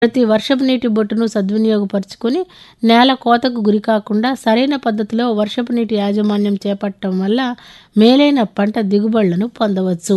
ప్రతి వర్షపు నీటి బొట్టును సద్వినియోగపరుచుకొని నేల కోతకు గురికాకుండా సరైన పద్ధతిలో వర్షపు నీటి యాజమాన్యం చేపట్టడం వల్ల మేలైన పంట దిగుబడులను పొందవచ్చు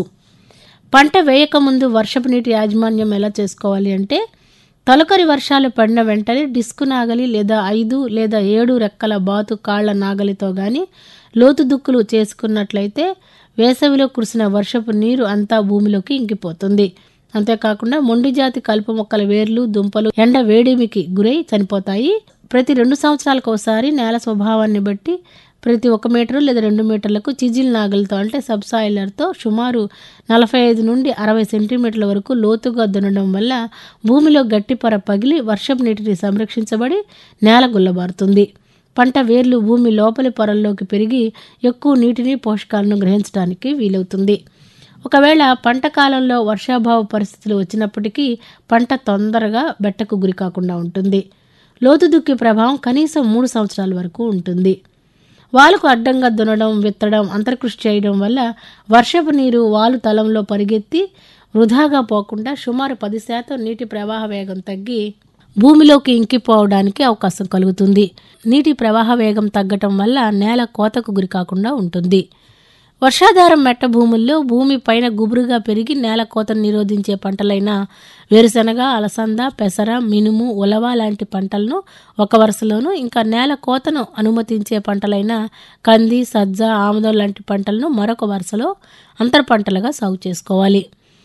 పంట వేయకముందు వర్షపు నీటి యాజమాన్యం ఎలా చేసుకోవాలి అంటే తొలకరి వర్షాలు పడిన వెంటనే డిస్కు నాగలి లేదా ఐదు లేదా ఏడు రెక్కల బాతు కాళ్ల నాగలితో గాని లోతు దుక్కులు చేసుకున్నట్లయితే వేసవిలో కురిసిన వర్షపు నీరు అంతా భూమిలోకి ఇంకిపోతుంది అంతేకాకుండా మొండి జాతి కలుపు మొక్కల వేర్లు దుంపలు ఎండ వేడిమికి గురై చనిపోతాయి ప్రతి రెండు సంవత్సరాలకు ఒకసారి నేల స్వభావాన్ని బట్టి ప్రతి ఒక మీటరు లేదా రెండు మీటర్లకు చిజిల్ నాగలితో అంటే సబ్సాయిలర్తో సుమారు నలభై ఐదు నుండి అరవై సెంటీమీటర్ల వరకు లోతుగా దున్నడం వల్ల భూమిలో గట్టి పొర పగిలి వర్షపు నీటిని సంరక్షించబడి నేల గుల్లబారుతుంది పంట వేర్లు భూమి లోపలి పొరల్లోకి పెరిగి ఎక్కువ నీటిని పోషకాలను గ్రహించడానికి వీలవుతుంది ఒకవేళ పంట కాలంలో వర్షాభావ పరిస్థితులు వచ్చినప్పటికీ పంట తొందరగా బెట్టకు గురి కాకుండా ఉంటుంది లోతు దుక్కి ప్రభావం కనీసం మూడు సంవత్సరాల వరకు ఉంటుంది వాలుకు అడ్డంగా దున్నడం విత్తడం అంతర్కృషి చేయడం వల్ల వర్షపు నీరు వాలు తలంలో పరిగెత్తి వృధాగా పోకుండా సుమారు పది శాతం నీటి ప్రవాహ వేగం తగ్గి భూమిలోకి ఇంకిపోవడానికి అవకాశం కలుగుతుంది నీటి ప్రవాహ వేగం తగ్గటం వల్ల నేల కోతకు గురి కాకుండా ఉంటుంది వర్షాధారం మెట్ట భూముల్లో భూమి పైన గుబురుగా పెరిగి నేల కోతను నిరోధించే పంటలైన వేరుశనగ అలసంద పెసర మినుము ఉలవ లాంటి పంటలను ఒక వరుసలోను ఇంకా నేల కోతను అనుమతించే పంటలైన కంది సజ్జ ఆముదం లాంటి పంటలను మరొక వరుసలో అంతర పంటలుగా సాగు చేసుకోవాలి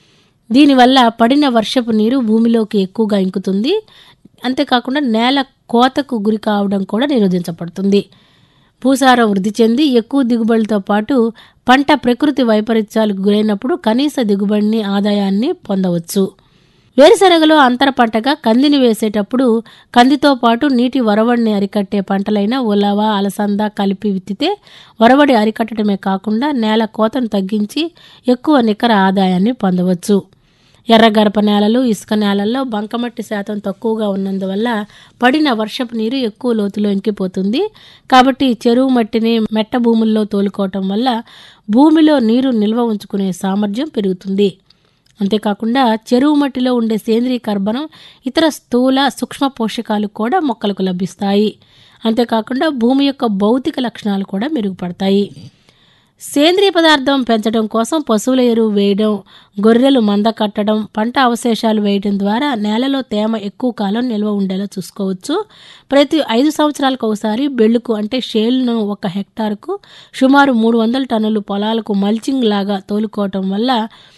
దీనివల్ల పడిన వర్షపు నీరు భూమిలోకి ఎక్కువగా ఇంకుతుంది అంతేకాకుండా నేల కోతకు గురి కావడం కూడా నిరోధించబడుతుంది భూసారం వృద్ధి చెంది ఎక్కువ దిగుబడితో పాటు పంట ప్రకృతి వైపరీత్యాలకు గురైనప్పుడు కనీస దిగుబడిని ఆదాయాన్ని పొందవచ్చు వేరుశనగలో అంతర పంటగా కందిని వేసేటప్పుడు కందితో పాటు నీటి వరవడిని అరికట్టే పంటలైన ఉలవ అలసంద కలిపి విత్తితే వరవడి అరికట్టడమే కాకుండా నేల కోతను తగ్గించి ఎక్కువ నికర ఆదాయాన్ని పొందవచ్చు ఎర్రగరప నేలలు ఇసుక నేలల్లో బంకమట్టి శాతం తక్కువగా ఉన్నందువల్ల పడిన వర్షపు నీరు ఎక్కువ లోతులో ఇంకిపోతుంది కాబట్టి చెరువు మట్టిని మెట్ట భూముల్లో తోలుకోవటం వల్ల భూమిలో నీరు నిల్వ ఉంచుకునే సామర్థ్యం పెరుగుతుంది అంతేకాకుండా చెరువు మట్టిలో ఉండే సేంద్రీయ కర్బనం ఇతర స్థూల సూక్ష్మ పోషకాలు కూడా మొక్కలకు లభిస్తాయి అంతేకాకుండా భూమి యొక్క భౌతిక లక్షణాలు కూడా మెరుగుపడతాయి సేంద్రియ పదార్థం పెంచడం కోసం పశువుల ఎరువు వేయడం గొర్రెలు మంద కట్టడం పంట అవశేషాలు వేయడం ద్వారా నేలలో తేమ ఎక్కువ కాలం నిల్వ ఉండేలా చూసుకోవచ్చు ప్రతి ఐదు సంవత్సరాలకు ఒకసారి బెళ్ళుకు అంటే షేల్ను ఒక హెక్టార్కు సుమారు మూడు వందల టన్నులు పొలాలకు మల్చింగ్ లాగా తోలుకోవటం వల్ల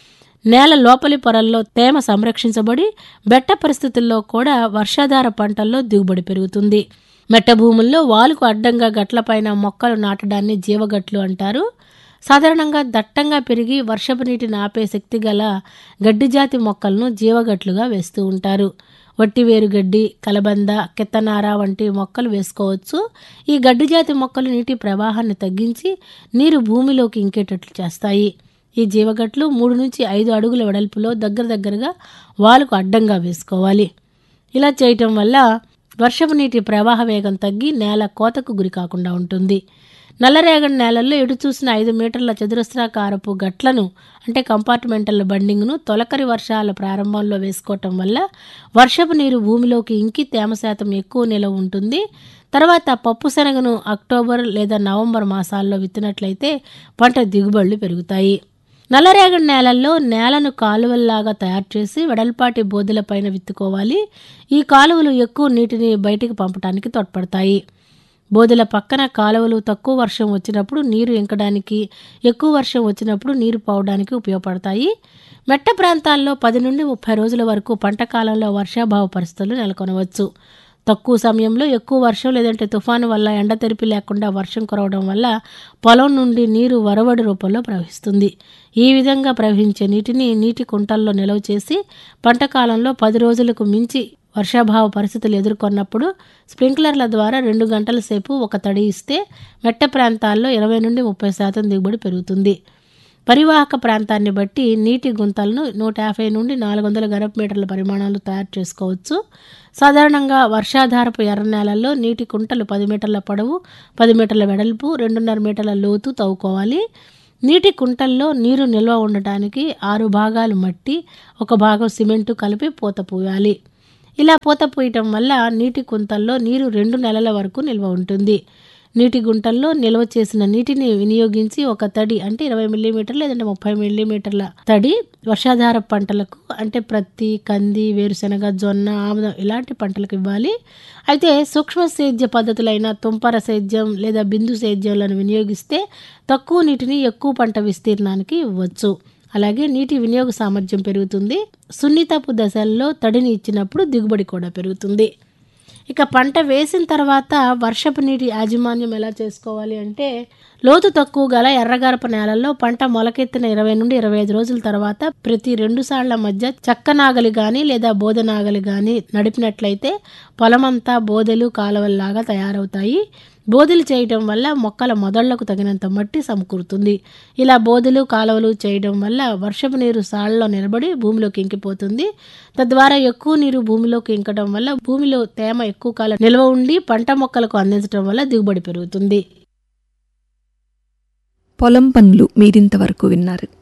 నేల లోపలి పొరల్లో తేమ సంరక్షించబడి బెట్ట పరిస్థితుల్లో కూడా వర్షాధార పంటల్లో దిగుబడి పెరుగుతుంది మెట్ట భూముల్లో వాలుకు అడ్డంగా గట్లపైన మొక్కలు నాటడాన్ని జీవగట్లు అంటారు సాధారణంగా దట్టంగా పెరిగి వర్షపు నీటిని ఆపే శక్తి గల గడ్డి జాతి మొక్కలను జీవగట్లుగా వేస్తూ ఉంటారు వట్టివేరు గడ్డి కలబంద కెత్తనార వంటి మొక్కలు వేసుకోవచ్చు ఈ గడ్డి జాతి మొక్కలు నీటి ప్రవాహాన్ని తగ్గించి నీరు భూమిలోకి ఇంకేటట్లు చేస్తాయి ఈ జీవగట్లు మూడు నుంచి ఐదు అడుగుల వెడల్పులో దగ్గర దగ్గరగా వాలుకు అడ్డంగా వేసుకోవాలి ఇలా చేయటం వల్ల వర్షపు నీటి ప్రవాహ వేగం తగ్గి నేల కోతకు గురి కాకుండా ఉంటుంది నల్లరేగడి నేలల్లో ఎటు చూసిన ఐదు మీటర్ల చతురస్రాకారపు గట్లను అంటే కంపార్ట్మెంటల్ బండింగ్ను తొలకరి వర్షాల ప్రారంభంలో వేసుకోవటం వల్ల వర్షపు నీరు భూమిలోకి ఇంకి తేమ శాతం ఎక్కువ నిలవ ఉంటుంది తర్వాత పప్పు శనగను అక్టోబర్ లేదా నవంబర్ మాసాల్లో విత్తినట్లయితే పంట దిగుబడులు పెరుగుతాయి నల్లరేగడి నేలల్లో నేలను కాలువల్లాగా తయారు చేసి వెడల్పాటి బోధులపైన విత్తుకోవాలి ఈ కాలువలు ఎక్కువ నీటిని బయటికి పంపడానికి తోడ్పడతాయి బోధుల పక్కన కాలువలు తక్కువ వర్షం వచ్చినప్పుడు నీరు ఇంకడానికి ఎక్కువ వర్షం వచ్చినప్పుడు నీరు పోవడానికి ఉపయోగపడతాయి మెట్ట ప్రాంతాల్లో పది నుండి ముప్పై రోజుల వరకు పంట కాలంలో వర్షాభావ పరిస్థితులు నెలకొనవచ్చు తక్కువ సమయంలో ఎక్కువ వర్షం లేదంటే తుఫాను వల్ల ఎండ తెరిపి లేకుండా వర్షం కురవడం వల్ల పొలం నుండి నీరు వరవడి రూపంలో ప్రవహిస్తుంది ఈ విధంగా ప్రవహించే నీటిని నీటి కుంటల్లో నిల్వ చేసి పంట కాలంలో పది రోజులకు మించి వర్షాభావ పరిస్థితులు ఎదుర్కొన్నప్పుడు స్ప్రింక్లర్ల ద్వారా రెండు గంటల సేపు ఒక తడి ఇస్తే మెట్ట ప్రాంతాల్లో ఇరవై నుండి ముప్పై శాతం దిగుబడి పెరుగుతుంది పరివాహక ప్రాంతాన్ని బట్టి నీటి గుంతలను నూట యాభై నుండి నాలుగు వందల గరపు మీటర్ల పరిమాణాలు తయారు చేసుకోవచ్చు సాధారణంగా వర్షాధారపు ఎర్ర నేలల్లో నీటి కుంటలు పది మీటర్ల పొడవు పది మీటర్ల వెడల్పు రెండున్నర మీటర్ల లోతు తవ్వుకోవాలి నీటి కుంటల్లో నీరు నిల్వ ఉండటానికి ఆరు భాగాలు మట్టి ఒక భాగం సిమెంటు కలిపి పూత పూయాలి ఇలా పూత పూయటం వల్ల నీటి కుంతల్లో నీరు రెండు నెలల వరకు నిల్వ ఉంటుంది నీటి గుంటల్లో నిల్వ చేసిన నీటిని వినియోగించి ఒక తడి అంటే ఇరవై మిల్లీమీటర్లు లేదంటే ముప్పై మిల్లీమీటర్ల తడి వర్షాధార పంటలకు అంటే ప్రత్తి కంది వేరుశనగ జొన్న ఆముదం ఇలాంటి పంటలకు ఇవ్వాలి అయితే సూక్ష్మ సేద్య పద్ధతులైన తుంపర సేద్యం లేదా బిందు సేద్యంలను వినియోగిస్తే తక్కువ నీటిని ఎక్కువ పంట విస్తీర్ణానికి ఇవ్వచ్చు అలాగే నీటి వినియోగ సామర్థ్యం పెరుగుతుంది సున్నితపు దశల్లో తడిని ఇచ్చినప్పుడు దిగుబడి కూడా పెరుగుతుంది ఇక పంట వేసిన తర్వాత వర్షపు నీటి యాజమాన్యం ఎలా చేసుకోవాలి అంటే లోతు తక్కువ గల ఎర్రగరప నేలల్లో పంట మొలకెత్తిన ఇరవై నుండి ఇరవై ఐదు రోజుల తర్వాత ప్రతి రెండు సార్ల మధ్య చక్క నాగలి కానీ లేదా బోధ నాగలి కానీ నడిపినట్లయితే పొలమంతా బోదెలు కాలువల్లాగా తయారవుతాయి బోధులు చేయడం వల్ల మొక్కల మొదళ్లకు తగినంత మట్టి సమకూరుతుంది ఇలా బోధులు కాలువలు చేయడం వల్ల వర్షపు నీరు సాళ్లలో నిలబడి భూమిలోకి ఇంకిపోతుంది తద్వారా ఎక్కువ నీరు భూమిలోకి ఇంకడం వల్ల భూమిలో తేమ ఎక్కువ కాలం నిల్వ ఉండి పంట మొక్కలకు అందించడం వల్ల దిగుబడి పెరుగుతుంది పొలం పనులు మీరింతవరకు విన్నారు